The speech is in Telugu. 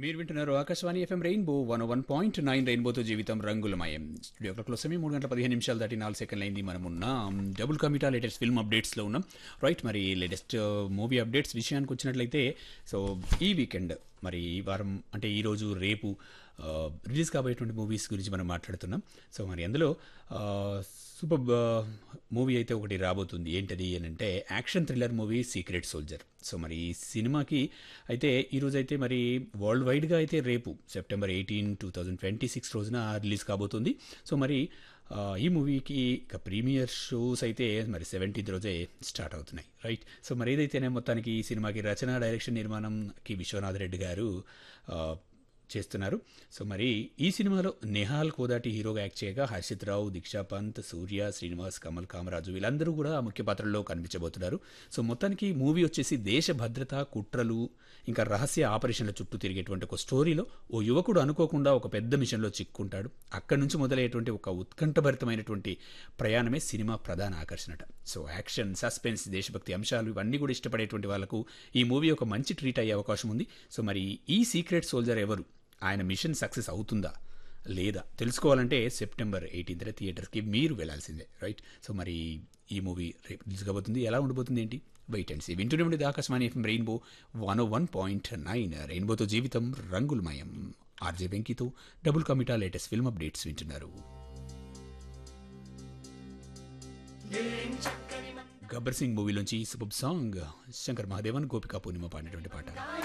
మీరు వింటున్నారు Akashvani FM rainbow one one point nine రెయిన్బోతో జీవితం రంగులమయం స్టూడియో క్లాక్లో సమయం మూడు గంటల పదిహేను నిమిషాలు దాటి నాలుగు సెకండ్లు అయింది మనం ఉన్నాం డబుల్ కమిటా లేటెస్ట్ ఫిల్మ్ అప్డేట్స్లో ఉన్నాం రైట్ మరి లేటెస్ట్ మూవీ అప్డేట్స్ విషయానికి వచ్చినట్లయితే సో ఈ వీకెండ్ మరి ఈ వారం అంటే ఈరోజు రేపు రిలీజ్ కాబోయేటువంటి మూవీస్ గురించి మనం మాట్లాడుతున్నాం సో మరి అందులో సూపర్ మూవీ అయితే ఒకటి రాబోతుంది ఏంటది అని అంటే action thriller movie secret soldier so మరి ఈ సినిమాకి అయితే ఈరోజు అయితే మరి వరల్డ్ వైడ్గా అయితే రేపు September eighteen two thousand twenty six రోజున రిలీజ్ కాబోతుంది సో మరి ఆ, ఈ మూవీకి ఇక ప్రీమియర్ షోస్ అయితే మరి సెవెంటీన్త్ రోజే స్టార్ట్ అవుతున్నాయి రైట్ సో మరి ఏదైతేనే మొత్తానికి ఈ సినిమాకి రచన డైరెక్షన్ నిర్మాణంకి విశ్వనాథ్ రెడ్డి గారు ఆ, చేస్తున్నారు సో మరి ఈ సినిమాలో నిహాల్ కోదాటి హీరోగా యాక్ట్ చేయగా హర్షిత్ రావు దీక్షా పంత్ సూర్య శ్రీనివాస్ కమల్ కామరాజు వీళ్ళందరూ కూడా ముఖ్య పాత్రల్లో కనిపించబోతున్నారు సో మొత్తానికి మూవీ వచ్చేసి దేశ భద్రత కుట్రలు ఇంకా రహస్య ఆపరేషన్ల చుట్టూ తిరిగేటువంటి ఒక స్టోరీలో ఓ యువకుడు అనుకోకుండా ఒక పెద్ద మిషన్లో చిక్కుంటాడు అక్కడి నుంచి మొదలయ్యేటువంటి ఒక ఉత్కంఠభరితమైనటువంటి ప్రయాణమే సినిమా ప్రధాన ఆకర్షణట సో యాక్షన్ సస్పెన్స్ దేశభక్తి అంశాలు ఇవన్నీ కూడా ఇష్టపడేటువంటి వాళ్ళకు ఈ మూవీ ఒక మంచి ట్రీట్ అయ్యే అవకాశం ఉంది సో మరి ఈ సీక్రెట్ సోల్జర్ ఎవరు ఆయన మిషన్ సక్సెస్ అవుతుందా లేదా తెలుసుకోవాలంటే సెప్టెంబర్ ఎయిటీన్త్ థియేటర్కి మీరు వెళ్ళాల్సిందే రైట్ సో మరి ఈ మూవీ రేపు రిలీజ్ కాబోతుంది ఎలా ఉండబోతుంది ఏంటి వెయిట్ అండ్ సీ వింటూనే ఉండేది Akashvani FM rainbow one O one point nine రెయిన్బోతో జీవితం రంగులమయం ఆర్జే వెంకీతో డబుల్ కమిటా లేటెస్ట్ ఫిల్మ్ అప్డేట్స్ వింటున్నారు గబ్బర్ సింగ్ మూవీలోంచి సూపర్ సాంగ్ శంకర్ మహాదేవన్ గోపికా పూర్ణిమ పాడినటువంటి పాట